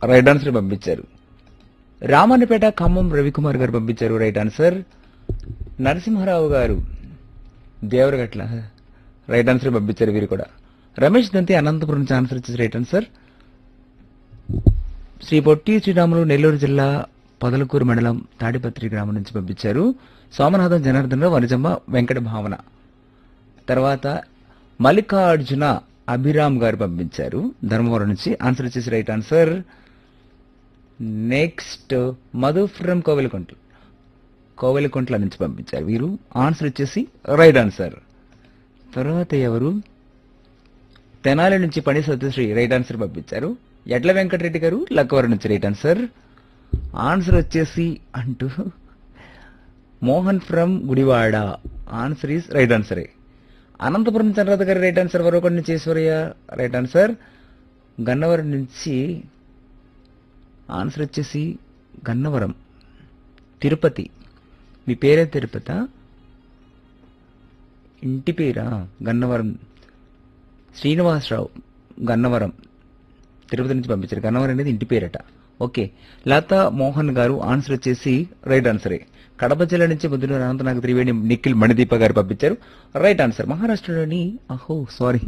right answer పంపించారు రామన్నపేట ఖమ్మం రవికుమార్ గారు పంపించారు రైట్ ఆన్సర్ నరసింహారావు గారు దేవరగట్ల రైట్ ఆన్సర్ పంపించారు వీరు కూడా రమేష్ దంతి అనంతపురం నుంచి ఆన్సర్ ఇచ్చేసి రైట్ ఆన్సర్ శ్రీ పొట్టి శ్రీరాములు నెల్లూరు జిల్లా పొదలకూరు మండలం తాడిపత్రి గ్రామం నుంచి పంపించారు సోమనాథం జనార్దనరావు వనజమ్మ వెంకట భావన తర్వాత మల్లికార్జున అభిరామ్ గారు పంపించారు ధర్మవరం నుంచి ఆన్సర్ వచ్చేసి right answer next Madhu from Koilkuntla Koilkuntla నుంచి పంపించారు వీరు ఆన్సర్ వచ్చేసి రైట్ ఆన్సర్ తర్వాత ఎవరు తెనాలి నుంచి పని సత్యశ్రీ రైట్ ఆన్సర్ పంపించారు ఎడ్ల వెంకటరెడ్డి గారు లక్కవరం నుంచి రైట్ ఆన్సర్ ఆన్సర్ వచ్చేసి అంటూ Mohan from Gudivada answer is right ఆన్సరే అనంతపురం చంద్రరాధ గారి రైట్ ఆన్సర్ వరొకటి నుంచి ఈశ్వర్య రైట్ ఆన్సర్ గన్నవరం నుంచి ఆన్సర్ వచ్చేసి గన్నవరం తిరుపతి మీ పేరే తిరుపత ఇంటి పేరా గన్నవరం శ్రీనివాసరావు గన్నవరం తిరుపతి నుంచి పంపించారు గన్నవరం అనేది ఇంటి పేరట ఓకే లతా మోహన్ గారు ఆన్సర్ వచ్చేసి రైట్ ఆన్సరే కడప జిల్లా నుంచి ముద్దున అనంతనాగ త్రివేణి నిఖిల్ మణిదీప గారు పంపించారు రైట్ ఆన్సర్ మహారాష్ట్రలోని అహో సారీ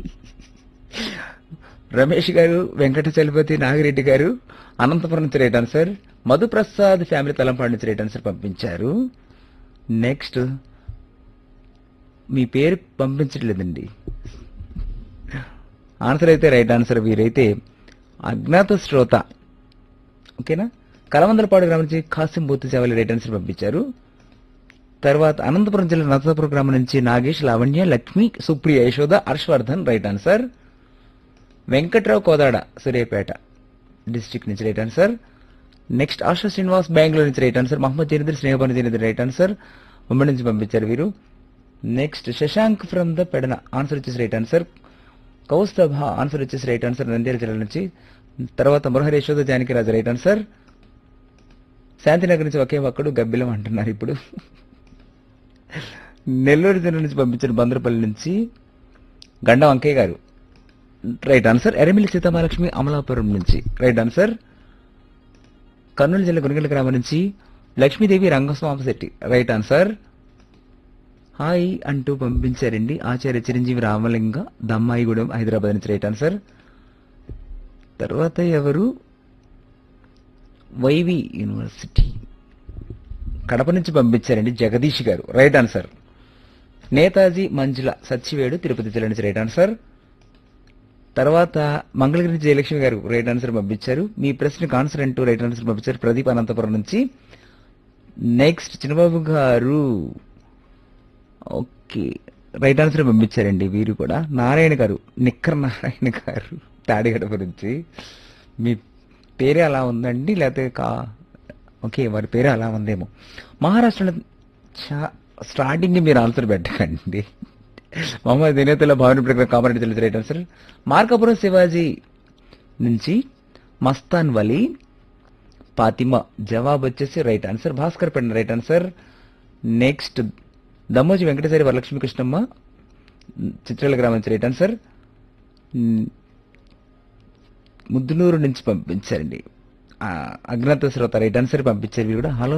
రమేష్ గారు వెంకట చలపతి నాగిరెడ్డి గారు అనంతపురం నుంచి right answer Madhuprasad family Talampadu నుంచి రైట్ ఆన్సర్ పంపించారు నెక్స్ట్ మీ పేరు పంపించట్లేదండి ఆన్సర్ అయితే రైట్ ఆన్సర్ వీరైతే అజ్ఞాత శ్రోత ఓకేనా కలవందలపాడు గ్రామం నుంచి కాసిం బూత్ సేవలు రైట్ ఆన్సర్ పంపించారు తర్వాత అనంతపురం జిల్లా నరసాపురం గ్రామం నుంచి Nagesh Lavanya Lakshmi Supriya Yashoda Harshavardhan right answer Venkatrao Kodad Suryapet district నుంచి right answer next Asha Srinivas Bengaluru నుంచి రైట్ ఆన్సర్ మహమ్మద్ జనీదర్ స్నేహపని జనీదర్ రైట్ ఆన్సర్ ఉమ్మడి నుంచి పంపించారు వీరు next Shashank from the Pedana answer వచ్చేసి రైట్ ఆన్సర్ కౌస్తభ ఆన్సర్ వచ్చేసి రైట్ ఆన్సర్ నంద్యాల జిల్లా నుంచి తర్వాత మురహరి యశోద జానకి రాజు రైట్ ఆన్సర్ శాంతినగర్ నుంచి ఒకే ఒక్కడు గబ్బిలం అంటున్నారు ఇప్పుడు నెల్లూరు జిల్లా నుంచి పంపించిన బందరపల్లి నుంచి గండ వంకయ్య గారు రైట్ ఆన్సర్ ఎరమిలి సీతామహాలక్ష్మి అమలాపురం నుంచి రైట్ ఆన్సర్ కర్నూలు జిల్లా గురిగల గ్రామం నుంచి Lakshmidevi Rangaswamasetti right answer hi అంటూ పంపించారండి ఆచార్య చిరంజీవి రామలింగ దమ్మాయిగూడెం హైదరాబాద్ నుంచి రైట్ ఆన్సర్ తర్వాత ఎవరు వైవి యూనివర్సిటీ కడప నుంచి పంపించారండి జగదీష్ గారు రైట్ ఆన్సర్ నేతాజీ మంజుల సచ్చివేడు తిరుపతి జిల్లా నుంచి రైట్ ఆన్సర్ తర్వాత మంగళగిరి నుంచి జయలక్ష్మి గారు రైట్ ఆన్సర్ పంపించారు మీ ప్రశ్నకు ఆన్సర్ అంటూ రైట్ ఆన్సర్ పంపించారు ప్రదీప్ అనంతపురం నుంచి నెక్స్ట్ చిన్నబాబు గారు ఓకే రైట్ ఆన్సర్ పంపించారండి వీరు కూడా నారాయణ గారు నిక్కర్ నారాయణ గారు తాడిగడప నుంచి మీ పేరే అలా ఉందండి లేకపోతే కా ఓకే వారి పేరే అలా ఉందేమో మహారాష్ట్రలో చా స్టార్టింగ్ మీరు ఆన్సర్ పెట్టకండి మహమ్మద్ దినేతల భవన ప్రకారం కామారెడ్డి జిల్లా రైట్ ఆన్సర్ మార్కాపురం శివాజీ నుంచి మస్తాన్ వలీ ఫాతిమా జవాబు వచ్చేసి right answer Bhaskar Penda right answer next Dammoji Venkateswari Varalakshmi Krishnamma Chitrala గ్రామం నుంచి రైట్ ఆన్సర్ మ్, ముద్దునూరు నుంచి పంపించారండి ఆ, అజ్ఞాత శ్రోత రైట్ ఆన్సర్ పంపించారు వీరు కూడా హలో